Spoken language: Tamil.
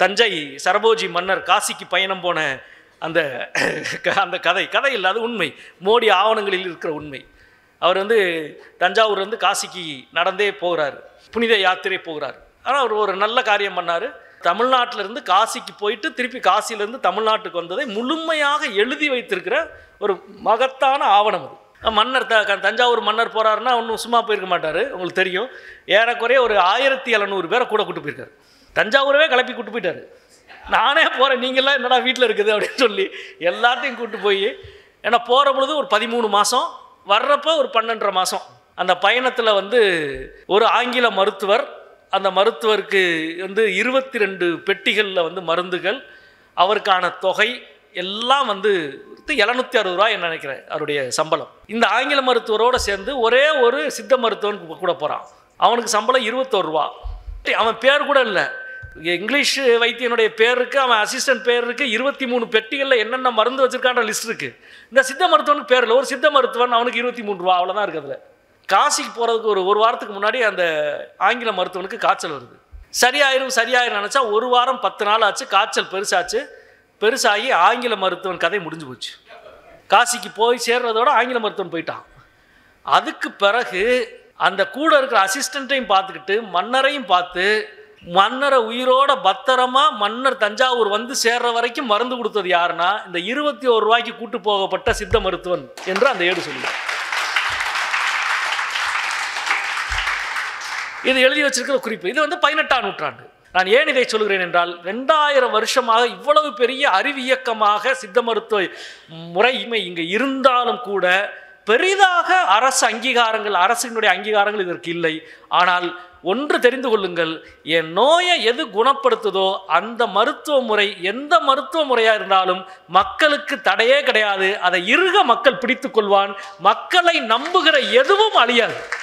தஞ்சை சரபோஜி மன்னர் காசிக்கு பயணம் போன அந்த க- அந்த கதை கதை இல்லை அது உண்மை மோடி ஆவணங்களில் இருக்கிற உண்மை அவர் வந்து தஞ்சாவூர்லேருந்து காசிக்கு நடந்தே போகிறார் புனித யாத்திரை போகிறார் ஆனால் அவர் ஒரு நல்ல காரியம் பண்ணார் தமிழ்நாட்டிலேருந்து காசிக்கு போயிட்டு திருப்பி காசியிலேருந்து தமிழ்நாட்டுக்கு வந்ததை முழுமையாக எழுதி வைத்திருக்கிற ஒரு மகத்தான ஆவணம் அது மன்னர் த க- தஞ்சாவூர் மன்னர் போகிறாருன்னா ஒன்றும் சும்மா போயிருக்க மாட்டார் உங்களுக்கு தெரியும் ஏறக்குறைய ஒரு ஆயிரத்தி எழுநூறு பேரை கூட கூட்டு போயிருக்காரு தஞ்சாவூரவே கிளப்பி கூட்டு போயிட்டாரு நானே போகிறேன் நீங்கள்லாம் என்னடா வீட்டில் இருக்குது அப்படின்னு சொல்லி எல்லாத்தையும் கூட்டு போய் ஏன்னா போகிற பொழுது ஒரு பதிமூணு மாதம் வர்றப்போ ஒரு பன்னெண்டரை மாதம் அந்த பயணத்தில் வந்து ஒரு ஆங்கில மருத்துவர் அந்த மருத்துவருக்கு வந்து இருபத்தி ரெண்டு பெட்டிகளில் வந்து மருந்துகள் அவருக்கான தொகை எல்லாம் வந்து எழுநூத்தி அறுபது ரூபாய் என்ன நினைக்கிறேன் அவருடைய சம்பளம் இந்த ஆங்கில மருத்துவரோட சேர்ந்து ஒரே ஒரு சித்த மருத்துவன் கு- கூட போகிறான் அவனுக்கு சம்பளம் இருபத்தோரு ரூபா அவன் பேர் கூட இல்லை இங்கிலீஷ் வைத்தியனுடைய பேர் இருக்கு அவன் அசிஸ்டன்ட் பேர் இருக்கு இருபத்தி மூணு பெட்டிகளில் என்னென்ன மருந்து வச்சிருக்கான்ற லிஸ்ட் இருக்கு இந்த சித்த மருத்துவனுக்கு பேர் இல்லை ஒரு சித்த மருத்துவன் அவனுக்கு இருபத்தி மூணு ரூபா அவ்வளோதான் இருக்குது அதில் காசிக்கு போகிறதுக்கு ஒரு ஒரு வாரத்துக்கு முன்னாடி அந்த ஆங்கில மருத்துவனுக்கு காய்ச்சல் வருது சரியாயிரும் சரியாயிரும் நினச்சா ஒரு வாரம் பத்து நாள் ஆச்சு காய்ச்சல் பெருசாச்சு பெருசாகி ஆங்கில மருத்துவன் கதை முடிஞ்சு போச்சு காசிக்கு போய் சேர்றதோட ஆங்கில மருத்துவன் போயிட்டான் அதுக்கு பிறகு அந்த கூட இருக்கிற அசிஸ்டண்ட்டையும் பார்த்துக்கிட்டு மன்னரையும் பார்த்து மன்னரை உயிரோட பத்திரமா மன்னர் தஞ்சாவூர் வந்து சேர்ற வரைக்கும் மருந்து கொடுத்தது யாருன்னா இந்த இருபத்தி ஒரு ரூபாய்க்கு கூட்டு போகப்பட்ட சித்த மருத்துவன் என்று அந்த ஏடு சொல்லுது இது எழுதி வச்சிருக்கிற குறிப்பு இது வந்து பதினெட்டாம் நூற்றாண்டு நான் ஏன் இதை சொல்கிறேன் என்றால் ரெண்டாயிரம் வருஷமாக இவ்வளவு பெரிய அறிவியக்கமாக சித்த மருத்துவ முறைமை இங்கே இருந்தாலும் கூட பெரிதாக அரசு அங்கீகாரங்கள் அரசினுடைய அங்கீகாரங்கள் இதற்கு இல்லை ஆனால் ஒன்று தெரிந்து கொள்ளுங்கள் என் நோயை எது குணப்படுத்துதோ அந்த மருத்துவ முறை எந்த மருத்துவ முறையாக இருந்தாலும் மக்களுக்கு தடையே கிடையாது அதை இறுக மக்கள் பிடித்துக் கொள்வான் மக்களை நம்புகிற எதுவும் அழியாது